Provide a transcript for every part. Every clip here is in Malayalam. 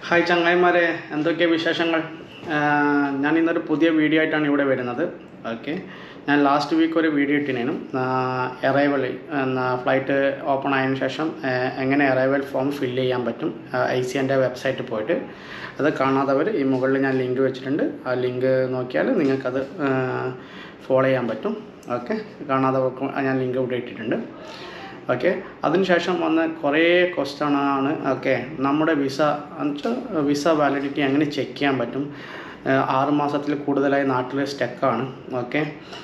ഹായ് ചങ്ങായിമാരെ എന്തൊക്കെ വിശേഷങ്ങൾ ആഹ് ഞാൻ ഇന്നൊരു പുതിയ വീഡിയോ ആയിട്ടാണ് ഇവിടെ വരുന്നത് ഓക്കെ ഞാൻ ലാസ്റ്റ് വീക്ക് ഒരു വീഡിയോ ഇട്ടിനേനും എറൈവൽ ഫ്ലൈറ്റ് ഓപ്പൺ ആയതിനു ശേഷം ആഹ് എങ്ങനെ എറൈവൽ ഫോം ഫില്ല് ചെയ്യാൻ പറ്റും ഐ സി എൻ്റെ വെബ്സൈറ്റിൽ പോയിട്ട് അത് കാണാത്തവർ ഈ മുകളിൽ ഞാൻ ലിങ്ക് വെച്ചിട്ടുണ്ട് ആ ലിങ്ക് നോക്കിയാൽ നിങ്ങൾക്കത് ഫോളോ ചെയ്യാൻ പറ്റും ഓക്കെ കാണാത്തവർക്കും ഞാൻ ലിങ്ക് ഇവിടെ ഇട്ടിട്ടുണ്ട് ഓക്കെ അതിനുശേഷം വന്ന കുറേ ക്വസ്റ്റ്യൻ ആണ് ഓക്കെ നമ്മുടെ വിസ എന്നുവെച്ചാൽ വിസ വാലിഡിറ്റി എങ്ങനെ ചെക്ക് ചെയ്യാൻ പറ്റും ഏഹ് ആറ് മാസത്തിൽ കൂടുതലായി നാട്ടിൽ സ്റ്റക്കാണ് ഓക്കെ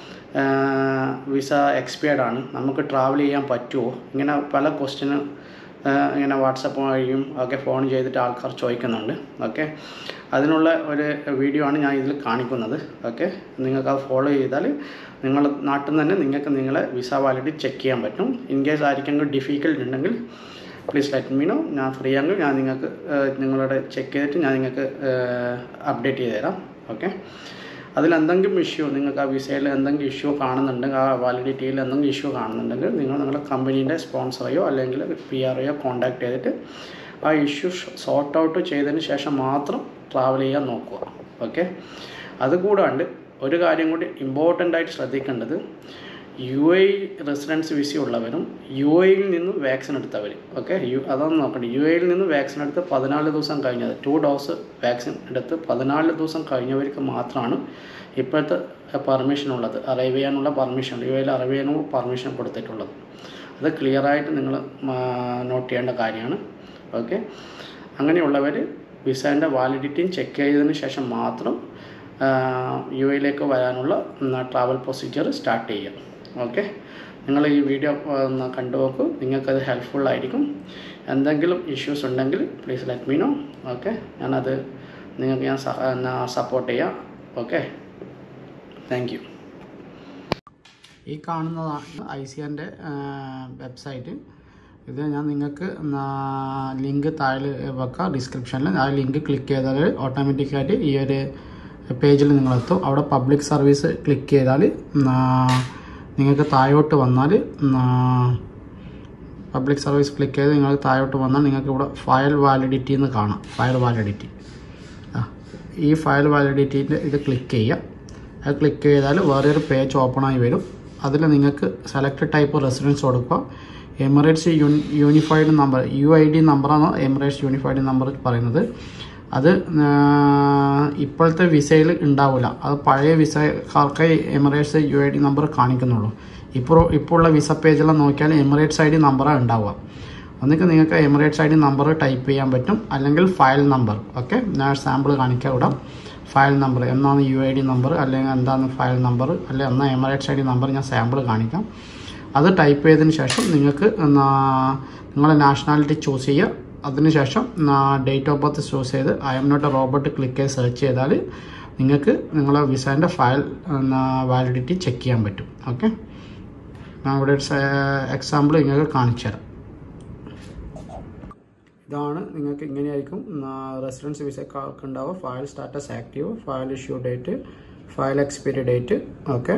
വിസ എക്സ്പയർഡ് ആണ് നമുക്ക് ട്രാവൽ ചെയ്യാൻ പറ്റുമോ ഇങ്ങനെ പല ക്വസ്റ്റ്യന് ഇങ്ങനെ വാട്സപ്പ് വഴിയും ഒക്കെ ഫോൺ ചെയ്തിട്ട് ആൾക്കാർ ചോദിക്കുന്നുണ്ട് ഓക്കെ അതിനുള്ള ഒരു വീഡിയോ ആണ് ഞാൻ ഇതിൽ കാണിക്കുന്നത് ഓക്കെ നിങ്ങൾക്ക് അത് ഫോളോ ചെയ്താൽ നിങ്ങൾ നാട്ടിൽ നിന്ന് തന്നെ നിങ്ങൾക്ക് നിങ്ങളെ വിസ വാലിഡിറ്റി ചെക്ക് ചെയ്യാൻ പറ്റും ഇൻ കേസ് ആർക്കെങ്കിലും ഡിഫിക്കൽട്ട് ഉണ്ടെങ്കിൽ പ്ലീസ് ലെറ്റ് മീ നോ ഞാൻ ഫ്രീ ആണെങ്കിൽ ഞാൻ നിങ്ങൾക്ക് ഏഹ്, നിങ്ങളുടെ ചെക്ക് ചെയ്തിട്ട് ഞാൻ നിങ്ങൾക്ക് അപ്ഡേറ്റ് ചെയ്ത് തരാം ഓക്കെ അതിൽ എന്തെങ്കിലും ഇഷ്യൂ നിങ്ങൾക്ക് ആ വിസയിൽ എന്തെങ്കിലും ഇഷ്യൂ കാണുന്നുണ്ടെങ്കിൽ ആ വാലിഡിറ്റിയിൽ എന്തെങ്കിലും ഇഷ്യൂ കാണുന്നുണ്ടെങ്കിൽ നിങ്ങൾ നിങ്ങളുടെ കമ്പനീൻ്റെ സ്പോൺസറെയോ അല്ലെങ്കിൽ പി ആറെയോ കോൺടാക്ട് ചെയ്തിട്ട് ആ ഇഷ്യൂ സോർട്ട് ഔട്ട് ചെയ്തതിന് ശേഷം മാത്രം ട്രാവൽ ചെയ്യാൻ നോക്കുക ഓക്കെ അതുകൂടാണ്ട് ഒരു കാര്യം കൂടി ഇമ്പോർട്ടൻ്റ് ആയിട്ട് ശ്രദ്ധിക്കേണ്ടത് യു എ റെസിഡൻസ് വിസ ഉള്ളവരും യു എയിൽ നിന്നും വാക്സിൻ എടുത്തവർ ഓക്കെ യു അതൊന്ന് നോക്കണ്ട യു എയിൽ നിന്ന് വാക്സിൻ എടുത്ത് പതിനാല് ദിവസം കഴിഞ്ഞത് ടു ഡോസ് വാക്സിൻ എടുത്ത് പതിനാല് ദിവസം കഴിഞ്ഞവർക്ക് മാത്രമാണ് ഇപ്പോഴത്തെ പെർമിഷൻ ഉള്ളത് അറൈവ് ചെയ്യാനുള്ള പെർമിഷൻ യു എയിൽ അറൈവ് ചെയ്യാനുള്ള പെർമിഷൻ കൊടുത്തിട്ടുള്ളത് അത് ക്ലിയറായിട്ട് നിങ്ങൾ നോട്ട് ചെയ്യേണ്ട കാര്യമാണ് ഓക്കെ അങ്ങനെയുള്ളവർ വിസേൻ്റെ വാലിഡിറ്റിയും ചെക്ക് ചെയ്തതിന് ശേഷം മാത്രം യു എയിലേക്ക് വരാനുള്ള ട്രാവൽ പ്രൊസീജിയർ സ്റ്റാർട്ട് ചെയ്യാം ഓക്കെ നിങ്ങൾ ഈ വീഡിയോ ഒന്ന് കണ്ടു നോക്കൂ നിങ്ങൾക്കത് ഹെൽപ്ഫുൾ ആയിരിക്കും എന്തെങ്കിലും ഇഷ്യൂസ് ഉണ്ടെങ്കിൽ please let me know okay ഞാനത് നിങ്ങൾക്ക് ഞാൻ സപ്പോർട്ട് ചെയ്യാം ഓക്കെ താങ്ക് യു ഈ കാണുന്നതാണ് ഐ സി എൻ്റെ വെബ്സൈറ്റ് ഇത് ഞാൻ നിങ്ങൾക്ക് ലിങ്ക് താഴെ വെക്കാം ഡിസ്ക്രിപ്ഷനിൽ ആ ലിങ്ക് ക്ലിക്ക് ചെയ്താൽ ഓട്ടോമാറ്റിക്കായിട്ട് ഈ ഒരു പേജിൽ നിങ്ങളെത്തും അവിടെ പബ്ലിക് സർവീസ് ക്ലിക്ക് ചെയ്താൽ നിങ്ങൾക്ക് താഴോട്ട് വന്നാൽ പബ്ലിക് സർവീസ് ക്ലിക്ക് ചെയ്ത് നിങ്ങൾക്ക് താഴോട്ട് വന്നാൽ നിങ്ങൾക്ക് ഇവിടെ ഫയൽ വാലിഡിറ്റി എന്ന് കാണാം ഫയൽ വാലിഡിറ്റി ആ ഈ ഫയൽ വാലിഡിറ്റിൻ്റെ ഇത് ക്ലിക്ക് ചെയ്യുക അത് ക്ലിക്ക് ചെയ്താൽ വേറൊരു പേജ് ഓപ്പൺ ആയി വരും അതിൽ നിങ്ങൾക്ക് സെലക്ട് ടൈപ്പ് റെസിഡൻസ് കൊടുക്കുക Emirates uni unified number U I D നമ്പറാണ് എമിറേറ്റ്സ് യൂണിഫൈഡ് നമ്പർ പറയുന്നത് അത് ആ, ഇപ്പോഴത്തെ വിസയിൽ ഉണ്ടാവില്ല അത് പഴയ വിസക്കാർക്ക് Emirates U I D number കാണിക്കുന്നുള്ളൂ ഇപ്പോൾ ഇപ്പോൾ ഉള്ള വിസ പേജെല്ലാം നോക്കിയാൽ എമിറേറ്റ്സ് ഐ ഡി നമ്പറാണ് ഉണ്ടാവുക ഒന്നിക്ക് നിങ്ങൾക്ക് Emirates I D number type ചെയ്യാൻ പറ്റും അല്ലെങ്കിൽ ഫയൽ നമ്പർ ഓക്കെ ഞാൻ സാമ്പിൾ കാണിക്കാം ഇവിടെ ഫയൽ നമ്പർ എന്നാണ് യു ഐ ഡി നമ്പർ അല്ലെങ്കിൽ എന്താണ് ഫയൽ നമ്പർ അല്ലെങ്കിൽ എന്നാൽ എമിറേറ്റ്സ് ഐ ഡി നമ്പർ ഞാൻ സാമ്പിൾ കാണിക്കാം അത് ടൈപ്പ് ചെയ്തതിന് ശേഷം നിങ്ങൾക്ക് നാ- നിങ്ങളെ നാഷണാലിറ്റി ചൂസ് ചെയ്യുക അതിനുശേഷം ഡേറ്റ് ഓഫ് ബർത്ത് ചൂസ് ചെയ്ത് I'm not a robot click ചെയ്ത് സെർച്ച് ചെയ്താൽ നിങ്ങൾക്ക് നിങ്ങളെ വിസേൻ്റെ ഫയൽ വാലിഡിറ്റി ചെക്ക് ചെയ്യാൻ പറ്റും ഓക്കെ ഞാൻ ഇവിടെ ഒരു എക്സാമ്പിൾ നിങ്ങൾക്ക് കാണിച്ചു തരാം ഇതാണ് നിങ്ങൾക്ക് ഇങ്ങനെയായിരിക്കും റെസിഡൻസ് വിസക്കാർക്ക് ഉണ്ടാവുക file status active file issue date file expiry date okay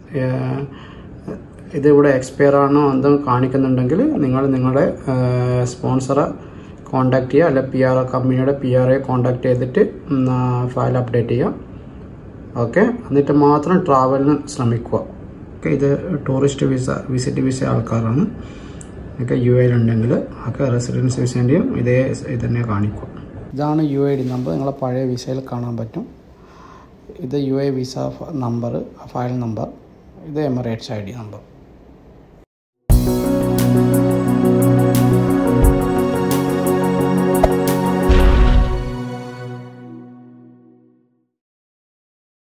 ഇത് ഇവിടെ എക്സ്പയർ ആണോ എന്തും കാണിക്കുന്നുണ്ടെങ്കിൽ നിങ്ങൾ നിങ്ങളുടെ സ്പോൺസറെ കോൺടാക്ട് ചെയ്യുക അല്ലെ പി ആർ കമ്പനിയുടെ പി ആർ എ കോൺടാക്ട് ചെയ്തിട്ട് ഫയൽ അപ്ഡേറ്റ് ചെയ്യുക ഓക്കെ എന്നിട്ട് മാത്രം ട്രാവലിന് ശ്രമിക്കുക ഓക്കെ ഇത് ടൂറിസ്റ്റ് വിസ വിസിറ്റ് വിസ ആൾക്കാരാണ് ഒക്കെ യു എയിലുണ്ടെങ്കിൽ ഒക്കെ റെസിഡൻസ് വിസേൻ്റെയും ഇതേ ഇത് തന്നെ കാണിക്കും ഇതാണ് യു ഐ ഡി നമ്പർ നിങ്ങളെ പഴയ വിസയിൽ കാണാൻ പറ്റും ഇത് U I visa number file number ഇത് എമിറേറ്റ്സ് ഐ ഡി നമ്പർ